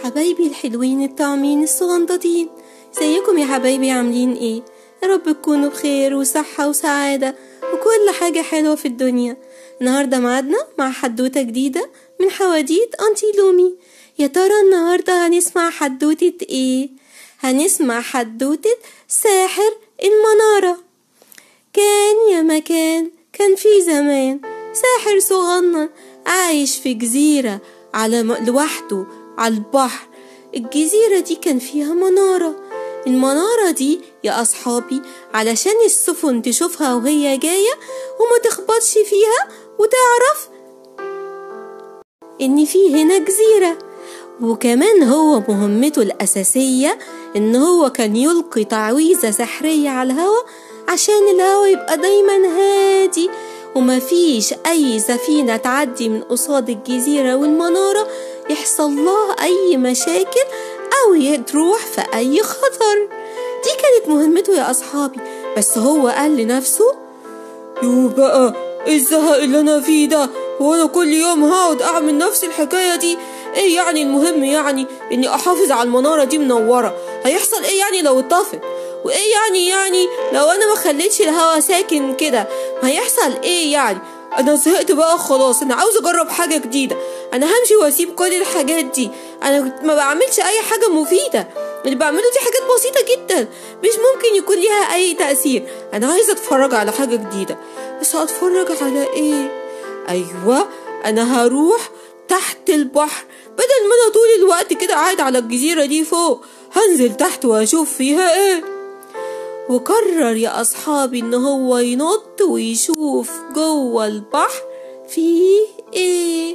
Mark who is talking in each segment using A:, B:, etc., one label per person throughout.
A: حبايبي الحلوين الطعمين الصغنططين ازيكم يا حبايبي عاملين ايه يا رب تكونوا بخير وصحة وسعادة وكل حاجة حلوة في الدنيا النهاردة معادنا مع حدوتة جديدة من حواديت أنتي لومي يا ترى النهاردة هنسمع حدوتة ايه هنسمع حدوتة ساحر المنارة كان يا مكان كان في زمان ساحر صغنن عايش في جزيرة على م... لوحده على البحر الجزيرة دي كان فيها منارة المنارة دي يا أصحابي علشان السفن تشوفها وهي جاية وما تخبطش فيها وتعرف إن في هنا جزيرة وكمان هو مهمته الأساسية إن هو كان يلقي تعويذة سحرية على الهوا عشان الهوا يبقى دايما هادي ومفيش أي سفينة تعدي من قصاد الجزيرة والمنارة يحصل لها أي مشاكل أو تروح في أي خطر دي كانت مهمته يا أصحابي بس هو قال لنفسه
B: يو بقى ايه الزهق اللي انا فيه ده وانا كل يوم هقعد اعمل نفس الحكايه دي ايه يعني المهم يعني اني احافظ على المناره دي منوره هيحصل ايه يعني لو اتطفت وايه يعني يعني لو انا ما خليتش الهوا ساكن كده هيحصل ايه يعني انا زهقت بقى خلاص انا عاوز اجرب حاجه جديده انا همشي واسيب كل الحاجات دي انا ما بعملش اي حاجه مفيده اللي بعمله دي حاجات بسيطه جدا مش ممكن يكون ليها اي تاثير انا عايزه اتفرج على حاجه جديده بس هتفرج على ايه ايوه انا هروح تحت البحر بدل ما انا طول الوقت كده قاعد على الجزيره دي فوق هنزل تحت واشوف فيها ايه
A: وقرر يا أصحابي إن هو ينط ويشوف جوه البحر فيه إيه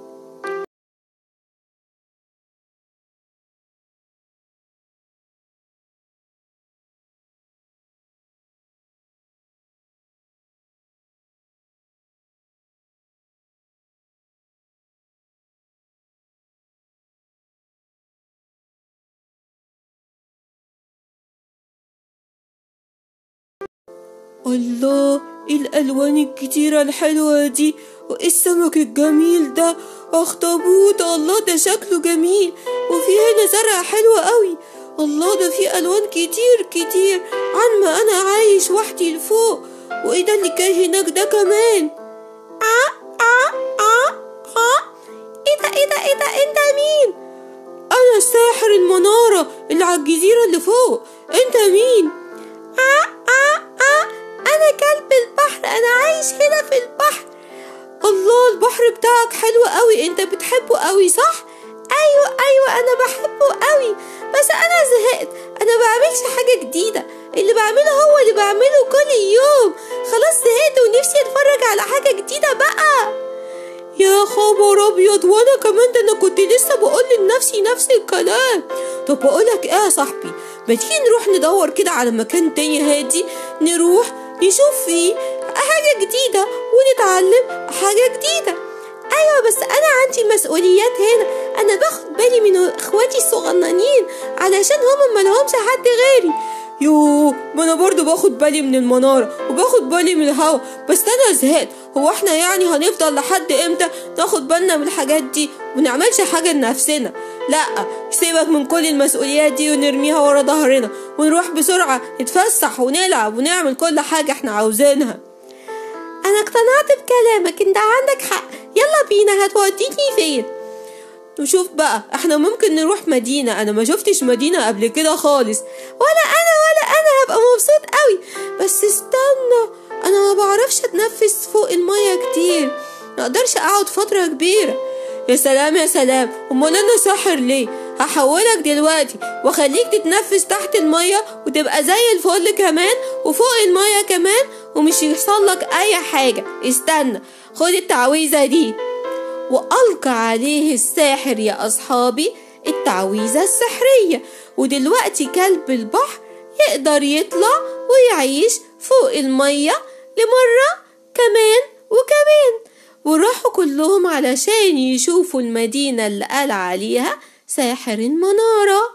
B: الله ايه الالوان الكتيرة الحلوة دي وايه السمك الجميل ده اخطبوط الله ده شكله جميل وفي هنا زرع حلو قوي الله ده في الوان كتير كتير عن ما انا عايش وحدي لفوق وايه ده اللي جاي هناك ده كمان
A: آه آه آه آه ايه ده ايه ده ايه ده انت مين
B: انا ساحر المنارة اللي على الجزيرة اللي فوق انت مين
A: آه آه آه أنا كلب البحر أنا عايش هنا في البحر
B: الله البحر بتاعك حلو قوي انت بتحبه قوي صح
A: ايوه ايوه انا بحبه قوي بس انا زهقت انا بعملش حاجه جديده اللي بعمله هو اللي بعمله كل يوم خلاص زهقت ونفسي اتفرج على حاجه جديده بقى
B: يا خبر ابيض وانا كمان ده انا كنت لسه بقول لنفسي نفس الكلام طب بقولك ايه يا صاحبي ما تيجي نروح ندور كده على مكان تاني هادي نروح نشوف فيه حاجة جديدة ونتعلم حاجة جديدة
A: أيوة بس أنا عندي مسؤوليات هنا أنا باخد بالي من إخواتي الصغننين علشان هم ملهمش حد غيري
B: يو ما انا برضو باخد بالي من المنارة وباخد بالي من الهوا بس انا زهقت هو احنا يعني هنفضل لحد امتى ناخد بالنا من الحاجات دي ونعملش حاجة لنفسنا لا سيبك من كل المسؤوليات دي ونرميها ورا ظهرنا ونروح بسرعة نتفسح ونلعب ونعمل كل حاجة احنا عاوزينها
A: انا اقتنعت بكلامك انت عندك حق يلا بينا هتوديني فين
B: نشوف بقى احنا ممكن نروح مدينة انا ما شفتش مدينة قبل كده خالص
A: ولا انا ولا انا هبقى مبسوط قوي بس استنى
B: انا ما بعرفش اتنفس فوق المية كتير ما اقدرش اقعد فترة كبيرة يا سلام يا سلام امال انا ساحر ليه هحولك دلوقتي واخليك تتنفس تحت المية وتبقى زي الفل كمان وفوق المية كمان ومش يحصل لك اي حاجة استنى خد التعويذة دي وألقى عليه الساحر يا أصحابي التعويذة السحرية ودلوقتي كلب البحر يقدر يطلع ويعيش فوق المية لمرة كمان وكمان وراحوا كلهم علشان يشوفوا المدينة اللي قال عليها ساحر المناره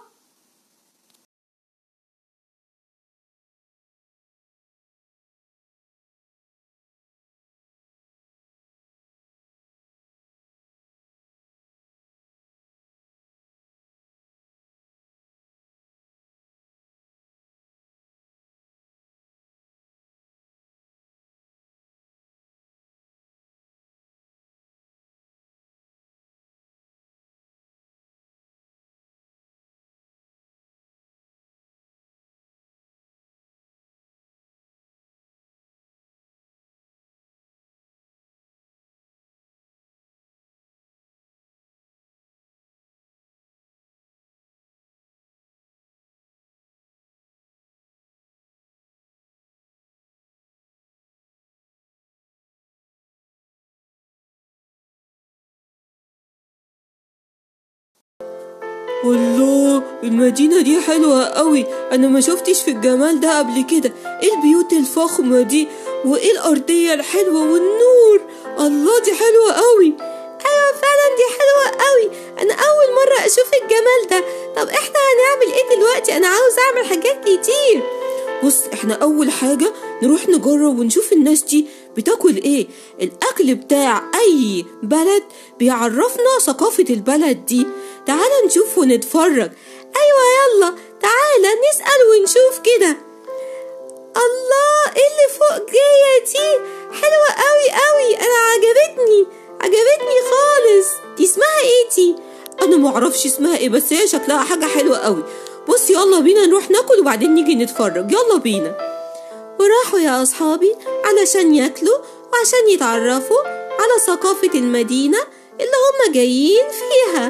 B: الله المدينة دي حلوة قوي أنا ما شفتش في الجمال ده قبل كده إيه البيوت الفخمة دي وإيه الأرضية الحلوة والنور الله دي حلوة قوي
A: ايوه فعلا دي حلوة قوي انا اول مرة اشوف الجمال ده طب احنا هنعمل ايه دلوقتي انا عاوز اعمل حاجات كتير
B: بص احنا اول حاجة نروح نجرب ونشوف الناس دي بتاكل ايه الاكل بتاع اي بلد بيعرفنا ثقافة البلد دي تعال نشوف ونتفرج
A: ايوه يلا تعالى نسأل ونشوف كده الله ايه اللي فوق جاية دي حلوة قوي قوي انا عجبتني عجبتني خالص دي اسمها ايه دي
B: انا معرفش اسمها ايه بس هي شكلها حاجة حلوة قوي بص يلا بينا نروح ناكل وبعدين نيجي نتفرج يلا بينا
A: وراحوا يا أصحابي علشان ياكلوا وعشان يتعرفوا على ثقافة المدينة اللي هم جايين فيها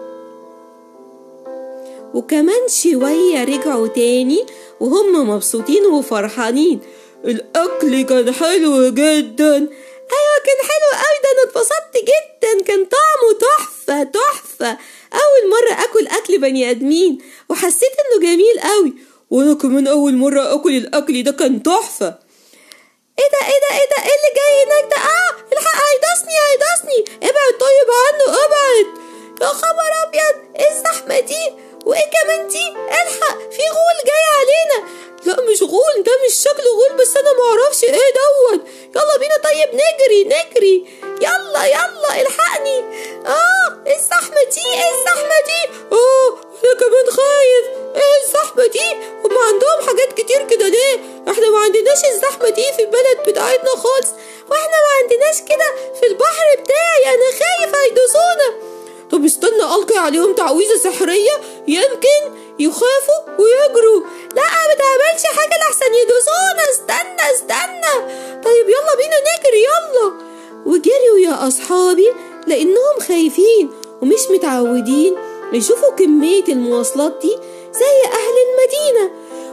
A: وكمان شوية رجعوا تاني وهم مبسوطين وفرحانين
B: الأكل كان حلو جدا
A: أيوة كان حلو أوي ده أنا اتبسطت جدا كان طعمه تحفة تحفة أول مرة أكل أكل بني آدمين وحسيت إنه جميل أوي
B: وأنا كمان أول مرة أكل الأكل ده كان تحفة
A: ايه ده ايه ده ايه ده ايه اللي جاي هناك ده اه الحق هيدوسني هيدوسني ابعد طيب عنه ابعد يا خبر ابيض ايه الزحمه دي وايه كمان دي الحق في غول جاي علينا
B: لا مش غول ده مش شكله غول بس انا معرفش ايه دوت
A: يلا بينا طيب نجري نجري يلا يلا الحقني اه ايه الزحمه دي ايه الزحمه دي
B: اه انا كمان خايف ايه الزحمه دي هم عندهم حاجات كتير كده ليه احنا ما عندناش الزحمه دي في البلد بتاعتنا خالص
A: واحنا ما عندناش كده في البحر بتاعي انا خايف هيدوسونا
B: طب استنى القي عليهم تعويذه سحريه يمكن يخافوا ويجروا
A: لا ما تعملش حاجه لحسن يدوسونا استنى استنى
B: طيب يلا بينا نجري يلا
A: وجريوا يا اصحابي لانهم خايفين ومش متعودين يشوفوا كميه المواصلات دي زي اهل المدينه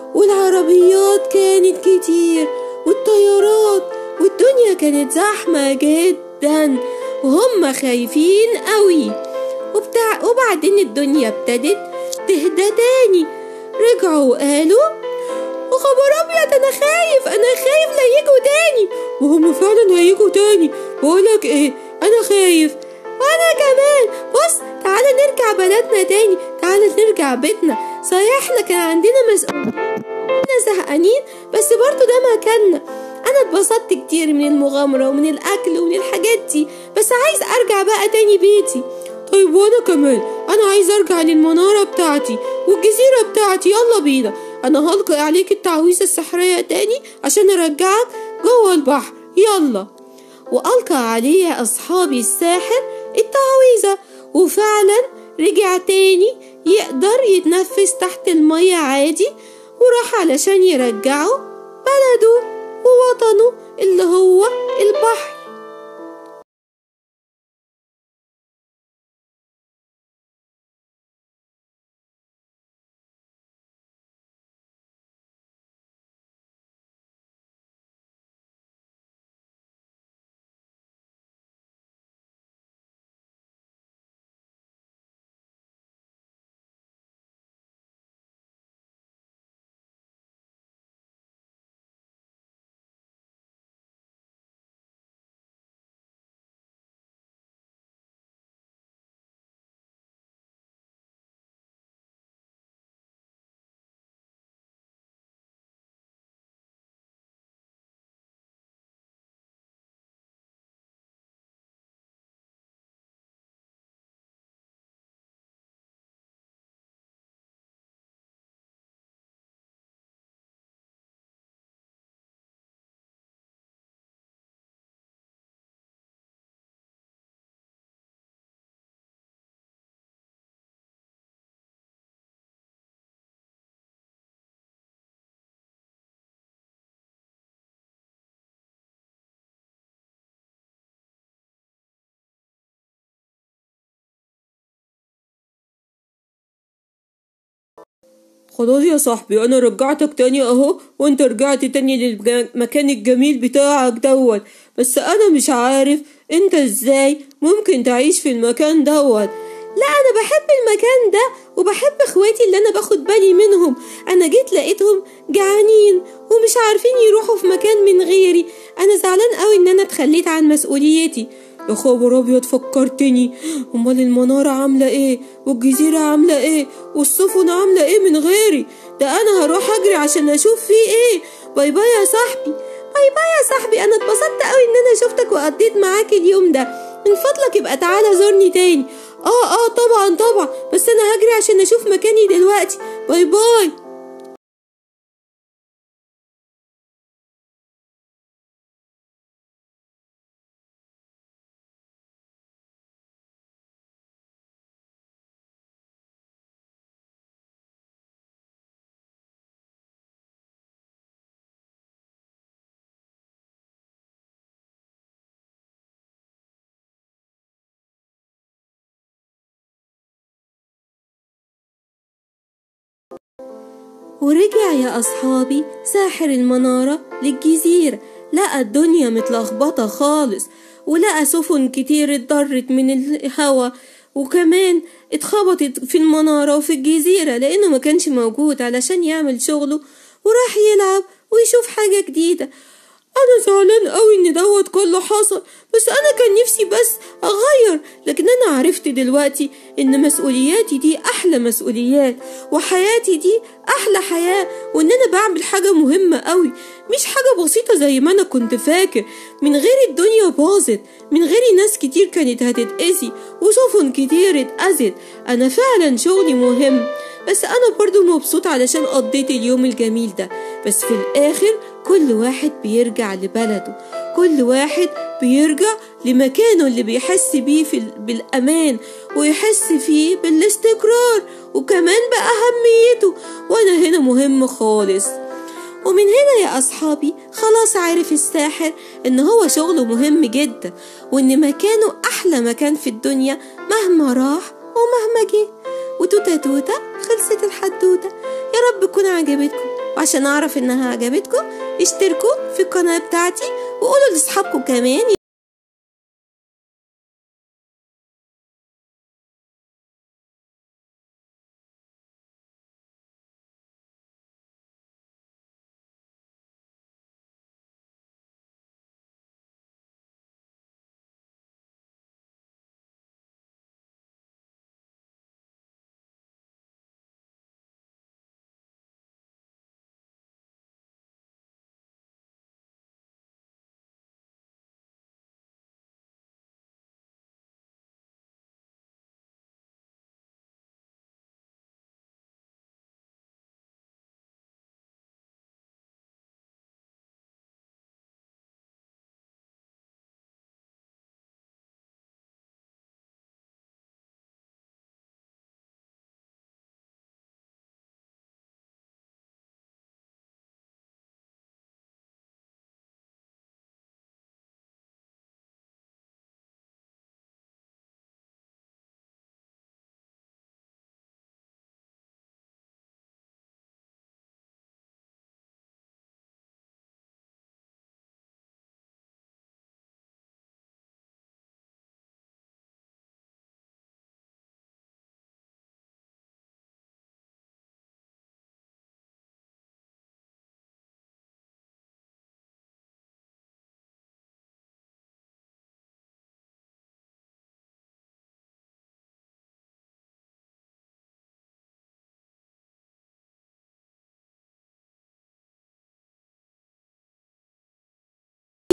A: والعربيات كانت كتير والطيارات والدنيا كانت زحمه جدا وهم خايفين قوي وبتاع وبعدين الدنيا ابتدت تهدى تاني رجعوا وقالوا وخبر ابيض انا خايف انا خايف لا يجوا تاني
B: وهم فعلا هيجوا تاني بقولك ايه انا خايف
A: وانا كمان بص تعالى نرجع بلدنا تاني تعالى نرجع بيتنا صحيح احنا كان عندنا مسؤولين زهقانين بس برضو ده مكاننا انا اتبسطت كتير من المغامرة ومن الاكل ومن الحاجات دي بس عايز ارجع بقى تاني بيتي
B: طيب وانا كمان انا عايز ارجع للمنارة بتاعتي والجزيرة بتاعتي يلا بينا انا هلقي عليك التعويذة السحرية تاني عشان ارجعك جوه البحر يلا
A: وألقى عليه أصحابي الساحر التعويذة وفعلا رجع تاني يقدر يتنفس تحت المية عادي وراح علشان يرجعه بلده ووطنه اللي هو البحر
B: خلاص يا صاحبي انا رجعتك تاني اهو وانت رجعت تاني للمكان الجميل بتاعك دوت بس انا مش عارف انت ازاي ممكن تعيش في المكان دوت
A: لا انا بحب المكان ده وبحب اخواتي اللي انا باخد بالي منهم انا جيت لقيتهم جعانين ومش عارفين يروحوا في مكان من غيري انا زعلان قوي ان انا اتخليت عن مسؤوليتي
B: يا خبر ابيض فكرتني امال المناره عامله ايه والجزيره عامله ايه والسفن عامله ايه من غيري ده انا هروح اجري عشان اشوف فيه ايه باي باي يا صاحبي
A: باي باي يا صاحبي انا اتبسطت قوي ان انا شفتك وقضيت معاك اليوم ده من فضلك يبقى تعالى زورني تاني
B: اه اه طبعا طبعا بس انا هجري عشان اشوف مكاني دلوقتي باي باي
A: ورجع يا أصحابي ساحر المنارة للجزيرة لقى الدنيا متلخبطة خالص ولقى سفن كتير اتضرت من الهوا وكمان اتخبطت في المنارة وفي الجزيرة لأنه ما كانش موجود علشان يعمل شغله وراح يلعب ويشوف حاجة جديدة
B: انا زعلان قوي ان دوت كله حصل بس انا كان نفسي بس اغير لكن انا عرفت دلوقتي ان مسؤولياتي دي احلى مسؤوليات وحياتي دي احلى حياة وان انا بعمل حاجة مهمة قوي مش حاجة بسيطة زي ما انا كنت فاكر من غير الدنيا باظت من غير ناس كتير كانت هتتأذي وسفن كتير اتأذت انا فعلا شغلي مهم بس انا برضو مبسوط علشان قضيت اليوم الجميل ده بس في الاخر كل واحد بيرجع لبلده كل واحد بيرجع لمكانه اللي بيحس بيه في بالأمان ويحس فيه بالاستقرار وكمان بأهميته وأنا هنا مهم خالص
A: ومن هنا يا أصحابي خلاص عارف الساحر إن هو شغله مهم جدا وإن مكانه أحلى مكان في الدنيا مهما راح ومهما جه وتوتة توتة خلصت الحدوتة يا رب تكون عجبتكم وعشان أعرف إنها عجبتكم اشتركوا في القناة بتاعتي وقولوا لأصحابكم كمان